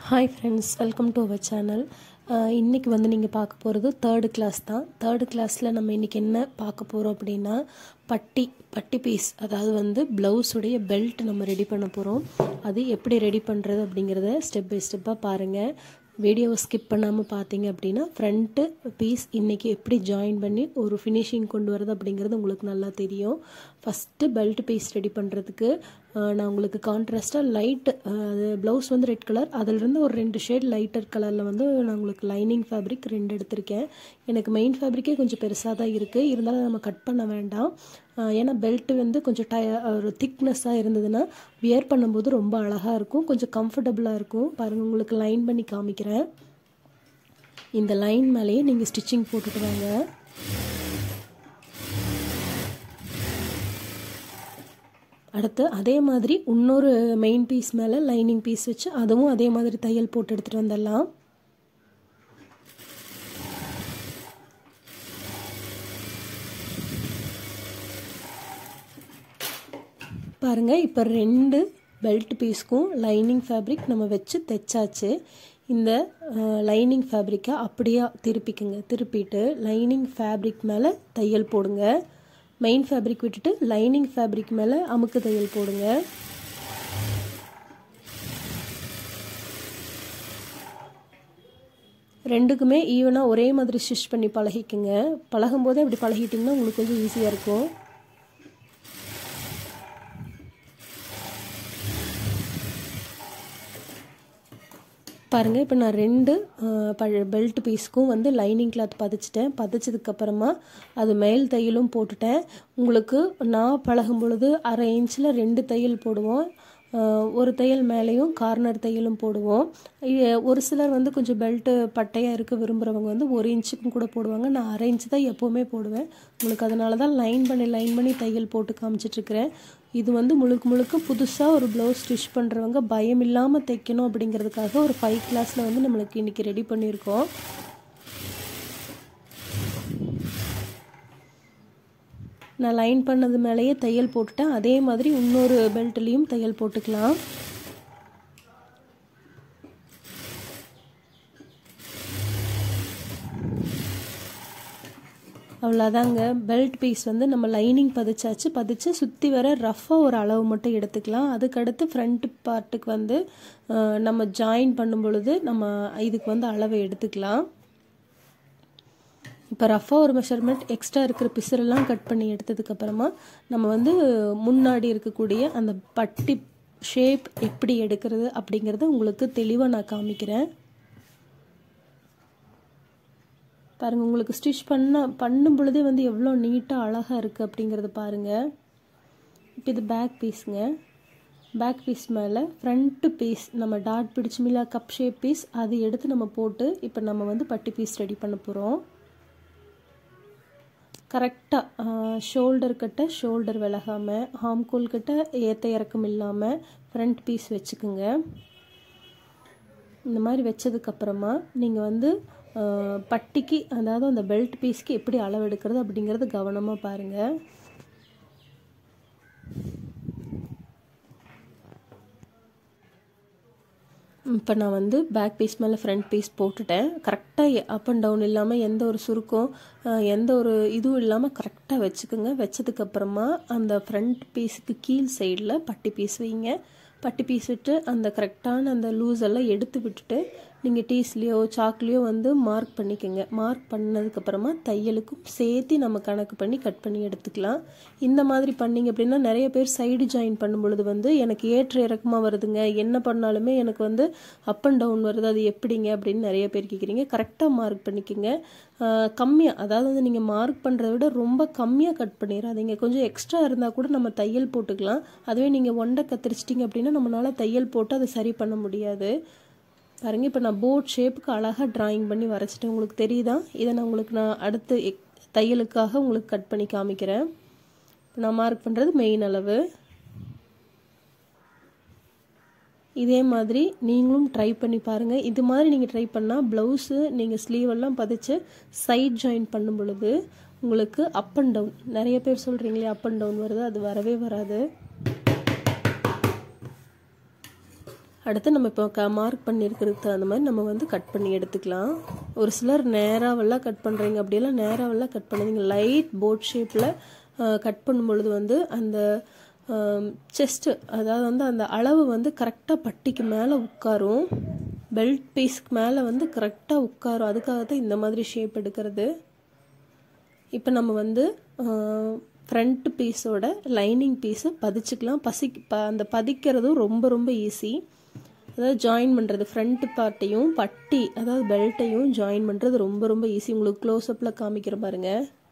hi friends welcome to our channel இன்றைக்கி வந்து நீங்கள் பார்க்க போகிறது தேர்டு கிளாஸ் தான் தேர்டு கிளாஸில் நம்ம இன்றைக்கி என்ன பார்க்க போகிறோம் அப்படின்னா பட்டி பட்டி பீஸ் அதாவது வந்து ப்ளவுஸுடைய பெல்ட் நம்ம ரெடி பண்ண போகிறோம் அது எப்படி ரெடி பண்ணுறது அப்படிங்கிறத ஸ்டெப் பை ஸ்டெப்பாக பாருங்கள் வீடியோவை ஸ்கிப் பண்ணாமல் பார்த்தீங்க அப்படின்னா ஃப்ரண்ட்டு பீஸ் இன்றைக்கி எப்படி ஜாயின் பண்ணி ஒரு ஃபினிஷிங் கொண்டு வரது அப்படிங்கிறது உங்களுக்கு நல்லா தெரியும் ஃபஸ்ட்டு பெல்ட் பீஸ் ரெடி பண்ணுறதுக்கு நான் உங்களுக்கு கான்ட்ராஸ்ட்டாக லைட் அது ப்ளவுஸ் வந்து ரெட் கலர் அதிலிருந்து ஒரு ரெண்டு ஷேட் லைட்டர் கலரில் வந்து நான் உங்களுக்கு லைனிங் ஃபேப்ரிக் ரெண்டு எடுத்திருக்கேன் எனக்கு மெயின் ஃபேப்ரிக்கே கொஞ்சம் பெருசாக தான் இருக்குது இருந்தாலும் நம்ம கட் பண்ண வேண்டாம் ஏன்னா பெல்ட் வந்து கொஞ்சம் டய ஒரு திக்னஸ்ஸாக இருந்ததுன்னா வியர் பண்ணும்போது ரொம்ப அழகாக இருக்கும் கொஞ்சம் கம்ஃபர்டபுளாக இருக்கும் பாருங்கள் உங்களுக்கு லைன் பண்ணி காமிக்கிறேன் இந்த லைன் மேலேயே நீங்கள் ஸ்டிச்சிங் போட்டுட்டு வாங்க அடுத்து அதே மாதிரி இன்னொரு மெயின் பீஸ் மேலே லைனிங் பீஸ் வச்சு அதுவும் அதே மாதிரி தையல் போட்டு எடுத்துகிட்டு வந்துடலாம் பாருங்கள் இப்போ ரெண்டு பெல்ட் பீஸ்க்கும் லைனிங் ஃபேப்ரிக் நம்ம வச்சு தைச்சாச்சு இந்த லைனிங் ஃபேப்ரிக்கை அப்படியே திருப்பிக்குங்க திருப்பிட்டு லைனிங் ஃபேப்ரிக் மேலே தையல் போடுங்க மெயின் ஃபேப்ரிக் விட்டுட்டு லைனிங் ஃபேப்ரிக் மேலே அமுக்கு தையல் போடுங்க ரெண்டுக்குமே ஈவனாக ஒரே மாதிரி ஸ்டிச் பண்ணி பழகிக்குங்க பழகும் போதே அப்படி பழகிட்டிங்கன்னா உங்களுக்கு கொஞ்சம் ஈஸியாக இருக்கும் பாருங்கள் இப்போ நான் ரெண்டு பெல்ட் பீஸ்க்கும் வந்து லைனிங் கிளாத் பதிச்சிட்டேன் பதிச்சதுக்கப்புறமா அது மேல் தையலும் போட்டுட்டேன் உங்களுக்கு நான் பழகும் பொழுது அரை இன்ச்சில் ரெண்டு தையல் போடுவோம் ஒரு தையல் மேலேயும் கார்னர் தையலும் போடுவோம் ஒரு சிலர் வந்து கொஞ்சம் பெல்ட்டு பட்டையாக இருக்க விரும்புகிறவங்க வந்து ஒரு இன்ச்சுக்கும் கூட போடுவாங்க நான் அரை இன்ச்சு தான் எப்போவுமே போடுவேன் உங்களுக்கு அதனால தான் லைன் பண்ணி லைன் பண்ணி தையல் போட்டு காமிச்சிட்ருக்கிறேன் இது வந்து முழுக்க முழுக்க புதுசாக ஒரு ப்ளவுஸ் ஸ்டிச் பண்ணுறவங்க பயம் இல்லாமல் தைக்கணும் அப்படிங்கிறதுக்காக ஒரு ஃபைவ் கிளாஸில் வந்து நம்மளுக்கு இன்றைக்கி ரெடி பண்ணியிருக்கோம் நான் லைன் பண்ணது மேலேயே தையல் போட்டுட்டேன் அதே மாதிரி இன்னொரு பெல்ட்லேயும் தையல் போட்டுக்கலாம் அவ்வளோதாங்க பெல்ட் பீஸ் வந்து நம்ம லைனிங் பதிச்சாச்சு பதிச்சு சுற்றி வர ரஃப்பாக ஒரு அளவு மட்டும் எடுத்துக்கலாம் அதுக்கடுத்து ஃப்ரண்ட் பார்ட்டுக்கு வந்து நம்ம ஜாயின் பண்ணும் பொழுது நம்ம இதுக்கு வந்து அளவை எடுத்துக்கலாம் இப்போ ரஃபாக ஒரு மெஷர்மெண்ட் எக்ஸ்ட்ரா இருக்கிற பிசரெல்லாம் கட் பண்ணி எடுத்ததுக்கப்புறமா நம்ம வந்து முன்னாடி இருக்கக்கூடிய அந்த பட்டி ஷேப் எப்படி எடுக்கிறது அப்படிங்கிறத உங்களுக்கு தெளிவாக நான் காமிக்கிறேன் பாருங்கள் உங்களுக்கு ஸ்டிச் பண்ண பண்ணும் பொழுதே வந்து எவ்வளோ நீட்டாக அழகாக இருக்குது அப்படிங்கிறத பாருங்கள் இப்போ இது பேக் பீஸுங்க பேக் பீஸ் மேலே ஃப்ரண்ட்டு பீஸ் நம்ம டாட் பிடிச்சுமில்லா கப் ஷேப் பீஸ் அது எடுத்து நம்ம போட்டு இப்போ நம்ம வந்து பட்டி பீஸ் ரெடி பண்ண போகிறோம் கரெக்டாக ஷோல்டர் கிட்ட ஷோல்டர் விலகாமல் ஹாம்கோல் கிட்ட ஏற்ற இறக்கம் இல்லாமல் ஃப்ரண்ட் பீஸ் வச்சுக்குங்க இந்த மாதிரி வச்சதுக்கப்புறமா நீங்கள் வந்து பட்டிக்கு அதாவது அந்த பெல்ட் பீஸ்க்கு எப்படி அளவு எடுக்கிறது அப்படிங்கிறது கவனமாக பாருங்கள் இப்போ நான் வந்து பேக் பீஸ் மேலே ஃப்ரண்ட் பீஸ் போட்டுட்டேன் கரெக்டாக அப் அண்ட் டவுன் இல்லாமல் எந்த ஒரு சுருக்கம் எந்த ஒரு இதுவும் இல்லாமல் கரெக்டாக வச்சுக்கோங்க வச்சதுக்கப்புறமா அந்த ஃப்ரண்ட் பீஸுக்கு கீழ் சைடில் பட்டி பீஸ் வைங்க பட்டி பீஸ் விட்டு அந்த கரெக்டான அந்த லூஸ் எல்லாம் எடுத்து விட்டுட்டு நீங்கள் டீஸ்லேயோ சாக்லேயோ வந்து மார்க் பண்ணிக்கோங்க மார்க் பண்ணதுக்கப்புறமா தையலுக்கும் சேர்த்து நம்ம கணக்கு பண்ணி கட் பண்ணி எடுத்துக்கலாம் இந்த மாதிரி பண்ணிங்க அப்படின்னா நிறைய பேர் சைடு ஜாயின் பண்ணும் பொழுது வந்து எனக்கு ஏற்ற இறக்கமாக வருதுங்க என்ன பண்ணாலுமே எனக்கு வந்து அப் அண்ட் டவுன் வருது அது எப்படிங்க அப்படின்னு நிறைய பேர் கேட்குறீங்க கரெக்டாக மார்க் பண்ணிக்கோங்க கம்மியாக அதாவது வந்து நீங்கள் மார்க் பண்ணுறத விட ரொம்ப கம்மியாக கட் பண்ணிடாதீங்க கொஞ்சம் எக்ஸ்ட்ரா இருந்தால் கூட நம்ம தையல் போட்டுக்கலாம் அதுவே நீங்கள் ஒண்டை கத்திரிச்சிட்டிங்க அப்படின்னா நம்மளால் தையல் போட்டு அதை சரி பண்ண முடியாது பாருங்கள் இப்போ நான் போட் ஷேப்புக்கு அழகாக ட்ராயிங் பண்ணி வரைச்சிட்டேன் உங்களுக்கு தெரியுதா இதை நான் உங்களுக்கு நான் அடுத்து தையலுக்காக உங்களுக்கு கட் பண்ணி காமிக்கிறேன் நான் மார்க் பண்ணுறது மெயின் அளவு இதே மாதிரி நீங்களும் ட்ரை பண்ணி பாருங்கள் இது மாதிரி நீங்கள் ட்ரை பண்ணால் ப்ளவுஸு நீங்கள் ஸ்லீவெல்லாம் பதிச்சு சைட் ஜாயின் பண்ணும் பொழுது உங்களுக்கு அப் அண்ட் டவுன் நிறைய பேர் சொல்கிறீங்களே அப் அண்ட் டவுன் வருது அது வரவே வராது அடுத்து நம்ம இப்போ க மார்க் பண்ணியிருக்கிறதுக்கு தகுந்த மாதிரி நம்ம வந்து கட் பண்ணி எடுத்துக்கலாம் ஒரு சிலர் நேராவெல்லாம் கட் பண்ணுறீங்க அப்படியெல்லாம் நேராவெல்லாம் கட் பண்ணாதீங்க லைட் போட் ஷேப்பில் கட் பண்ணும் பொழுது வந்து அந்த செஸ்ட்டு அதாவது வந்து அந்த அளவு வந்து கரெக்டாக பட்டிக்கு மேலே உட்காரும் பெல்ட் பீஸ்க்கு மேலே வந்து கரெக்டாக உட்காரும் அதுக்காக தான் இந்த மாதிரி ஷேப் எடுக்கிறது இப்போ நம்ம வந்து ஃப்ரண்ட் பீஸோட லைனிங் பீஸை பதிச்சுக்கலாம் பசி ப அந்த பதிக்கிறதும் ரொம்ப ரொம்ப ஈஸி அதாவது ஜாயின் பண்ணுறது ஃப்ரண்ட் பார்ட்டையும் பட்டி அதாவது பெல்ட்டையும் ஜாயின் பண்ணுறது ரொம்ப ரொம்ப ஈஸி உங்களுக்கு க்ளோஸ்அப்பில் காமிக்கிற பாருங்க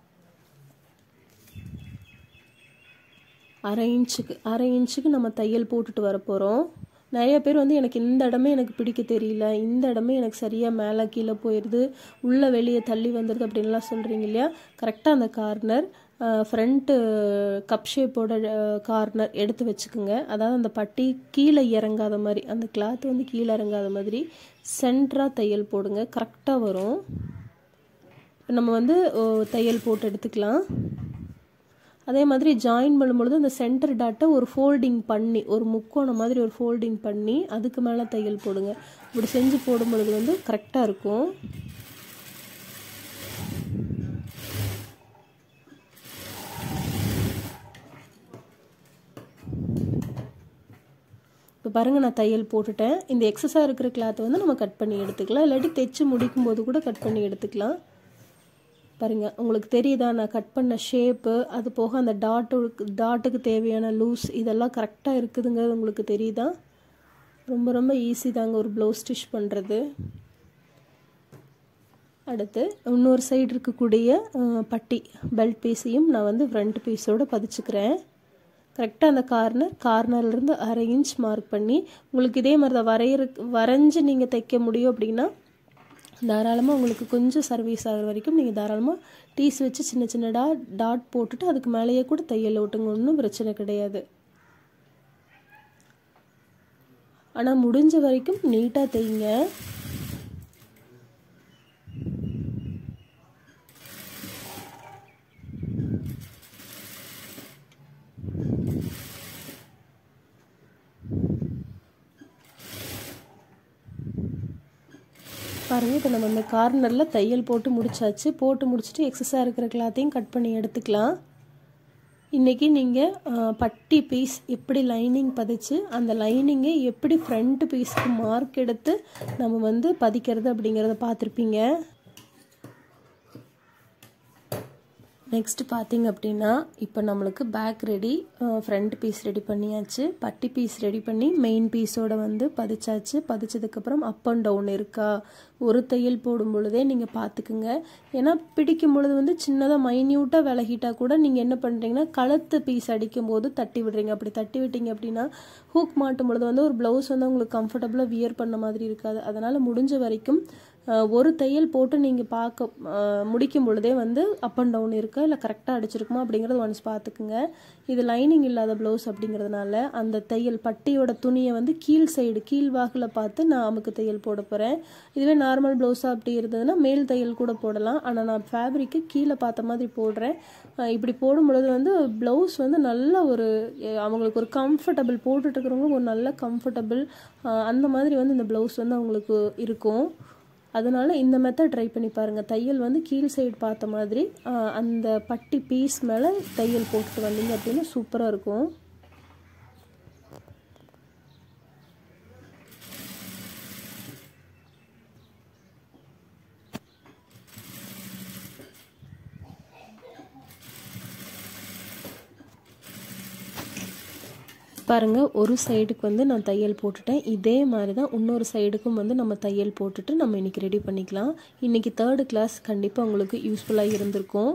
அரை இன்ச்சுக்கு அரை இன்ச்சுக்கு நம்ம தையல் போட்டுட்டு வர போகிறோம் நிறைய பேர் வந்து எனக்கு இந்த இடமே எனக்கு பிடிக்க தெரியல இந்த இடமே எனக்கு சரியாக மேலே கீழே போயிடுது உள்ளே வெளியே தள்ளி வந்துடுது அப்படின்லாம் சொல்கிறீங்க இல்லையா கரெக்டாக அந்த கார்னர் ஃப்ரண்ட்டு கப் ஷேப்போட கார்னர் எடுத்து வச்சுக்கோங்க அதாவது அந்த பட்டி கீழே இறங்காத மாதிரி அந்த கிளாத் வந்து கீழே இறங்காத மாதிரி சென்டராக தையல் போடுங்க கரெக்டாக வரும் நம்ம வந்து தையல் போட்டு எடுத்துக்கலாம் அதே மாதிரி ஜாயின் பண்ணும்பொழுது அந்த சென்டர் டாட்டை ஒரு ஃபோல்டிங் பண்ணி ஒரு முக்கோணம் மாதிரி ஒரு ஃபோல்டிங் பண்ணி அதுக்கு மேலே தையல் போடுங்க இப்படி செஞ்சு போடும் பொழுது வந்து கரெக்டாக இருக்கும் இப்போ பாருங்கள் நான் தையல் போட்டுட்டேன் இந்த எக்ஸஸாக இருக்கிற கிளாத்தை வந்து நம்ம கட் பண்ணி எடுத்துக்கலாம் இல்லாட்டி தைச்சு முடிக்கும் போது கூட கட் பண்ணி எடுத்துக்கலாம் பாருங்கள் உங்களுக்கு தெரியுதா நான் கட் பண்ண ஷேப்பு அது போக அந்த டாட்டு டாட்டுக்கு தேவையான லூஸ் இதெல்லாம் கரெக்டாக இருக்குதுங்கிறது உங்களுக்கு தெரியுதா ரொம்ப ரொம்ப ஈஸி தாங்க ஒரு ப்ளவுஸ் ஸ்டிச் பண்ணுறது அடுத்து இன்னொரு சைடு இருக்கக்கூடிய பட்டி பெல்ட் பீஸையும் நான் வந்து ஃப்ரண்ட் பீஸோடு பதிச்சுக்கிறேன் கரெக்டாக அந்த கார்னர் கார்னர்லேருந்து அரை இன்ச் மார்க் பண்ணி உங்களுக்கு இதே மாதிரி தான் வரைகிற வரைஞ்சி நீங்கள் தைக்க முடியும் அப்படின்னா தாராளமாக உங்களுக்கு கொஞ்சம் சர்வீஸ் ஆகிற வரைக்கும் நீங்கள் தாராளமாக டீஸ் வச்சு சின்ன சின்னதாக டாட் போட்டுட்டு அதுக்கு மேலேயே கூட தையல் ஓட்டுங்க ஒன்றும் பிரச்சனை கிடையாது ஆனால் முடிஞ்ச வரைக்கும் நீட்டாக தைங்க பாருங்கள் இப்போ நம்ம இந்த கார்னரில் தையல் போட்டு முடிச்சாச்சு போட்டு முடிச்சுட்டு எக்ஸஸாக இருக்கிற கிளாத்தையும் கட் பண்ணி எடுத்துக்கலாம் இன்றைக்கி நீங்கள் பட்டி பீஸ் எப்படி லைனிங் பதிச்சு அந்த லைனிங்கை எப்படி ஃப்ரண்ட் பீஸ்க்கு மார்க் எடுத்து நம்ம வந்து பதிக்கிறது அப்படிங்கிறத பார்த்துருப்பீங்க நெக்ஸ்ட் பார்த்தீங்க அப்படின்னா இப்போ நம்மளுக்கு back ready front piece ready பண்ணியாச்சு பட்டி பீஸ் ரெடி பண்ணி மெயின் பீஸோட வந்து பதிச்சாச்சு பதிச்சதுக்கப்புறம் அப் அண்ட் டவுன் இருக்கா ஒரு தையல் போடும் பொழுதே நீங்கள் பார்த்துக்குங்க ஏன்னா பிடிக்கும் பொழுது வந்து சின்னதாக மைன்யூட்டாக விலகிட்டால் கூட நீங்கள் என்ன பண்ணுறீங்கன்னா கழுத்து பீஸ் அடிக்கும் போது தட்டி விடுறீங்க அப்படி தட்டி விட்டீங்க அப்படின்னா ஹூக் மாட்டும் பொழுது வந்து ஒரு ப்ளவுஸ் வந்து உங்களுக்கு கம்ஃபர்டபுளாக வியர் பண்ண மாதிரி இருக்காது அதனால் முடிஞ்ச வரைக்கும் ஒரு தையல் போட்டு நீங்கள் பார்க்க முடிக்கும் பொழுதே வந்து அப் அண்ட் டவுன் இருக்கா இல்லை கரெக்டாக அடிச்சிருக்குமா அப்படிங்கிறது ஒன்ஸ் பார்த்துக்குங்க இது லைனிங் இல்லாத ப்ளவுஸ் அப்படிங்கிறதுனால அந்த தையல் பட்டியோட துணியை வந்து கீழ் சைடு கீழ் வாக்கில் பார்த்து நான் அமுக்கு தையல் போட போகிறேன் இதுவே நார்மல் ப்ளவுஸாக அப்படி இருந்ததுன்னா மேல் தையல் கூட போடலாம் ஆனால் நான் ஃபேப்ரிக்கு கீழே பார்த்த மாதிரி போடுறேன் இப்படி போடும் பொழுது வந்து ப்ளவுஸ் வந்து நல்ல ஒரு அவங்களுக்கு ஒரு கம்ஃபர்டபுள் போட்டுட்டு இருக்கிறவங்க ஒரு நல்ல கம்ஃபர்டபுள் அந்த மாதிரி வந்து இந்த ப்ளவுஸ் வந்து அவங்களுக்கு இருக்கும் அதனால் இந்த மெத்தட் ட்ரை பண்ணி பாருங்கள் தையல் வந்து கீழ் சைடு பார்த்த மாதிரி அந்த பட்டி பீஸ் மேலே தையல் போட்டுட்டு வந்தீங்க அப்படின்னா சூப்பராக இருக்கும் பாருங்கள் ஒரு சைடுக்கு வந்து நான் தையல் போட்டுட்டேன் இதே மாதிரி தான் இன்னொரு சைடுக்கும் வந்து நம்ம தையல் போட்டுட்டு நம்ம இன்றைக்கி ரெடி பண்ணிக்கலாம் இன்றைக்கி தேர்டு கிளாஸ் கண்டிப்பாக உங்களுக்கு யூஸ்ஃபுல்லாக இருந்திருக்கும்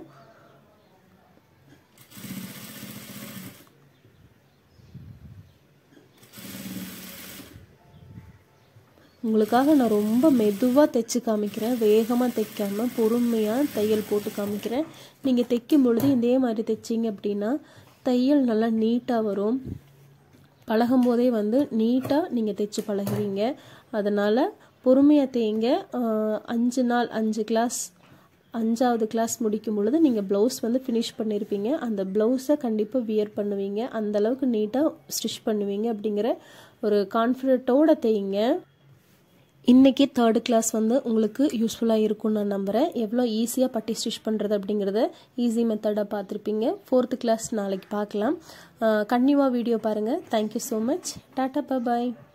உங்களுக்காக நான் ரொம்ப மெதுவாக தைச்சு காமிக்கிறேன் வேகமாக தைக்காமல் பொறுமையாக தையல் போட்டு காமிக்கிறேன் நீங்கள் தைக்கும் பொழுது இதே மாதிரி தைச்சிங்க அப்படின்னா தையல் நல்லா நீட்டாக வரும் பழகும் போதே வந்து நீட்டாக நீங்கள் தைச்சு பழகுவீங்க அதனால் பொறுமையாக தேங்க அஞ்சு நாள் அஞ்சு கிளாஸ் அஞ்சாவது கிளாஸ் முடிக்கும் பொழுது நீங்கள் ப்ளவுஸ் வந்து ஃபினிஷ் பண்ணியிருப்பீங்க அந்த ப்ளவுஸை கண்டிப்பாக வியர் பண்ணுவீங்க அந்தளவுக்கு நீட்டாக ஸ்டிச் பண்ணுவீங்க அப்படிங்கிற ஒரு கான்ஃபிடென்ட்டோட தேய்ங்க இன்றைக்கி தேர்டு கிளாஸ் வந்து உங்களுக்கு யூஸ்ஃபுல்லாக இருக்கும்னு நான் நம்புகிறேன் எவ்வளோ ஈஸியாக பட்டி ஸ்டிச் பண்ணுறது அப்படிங்கிறத ஈஸி மெத்தடாக பார்த்துருப்பீங்க ஃபோர்த்து கிளாஸ் நாளைக்கு பார்க்கலாம் கண்டினியூவாக வீடியோ பாருங்கள் தேங்க்யூ ஸோ மச் டாட்டா பாய்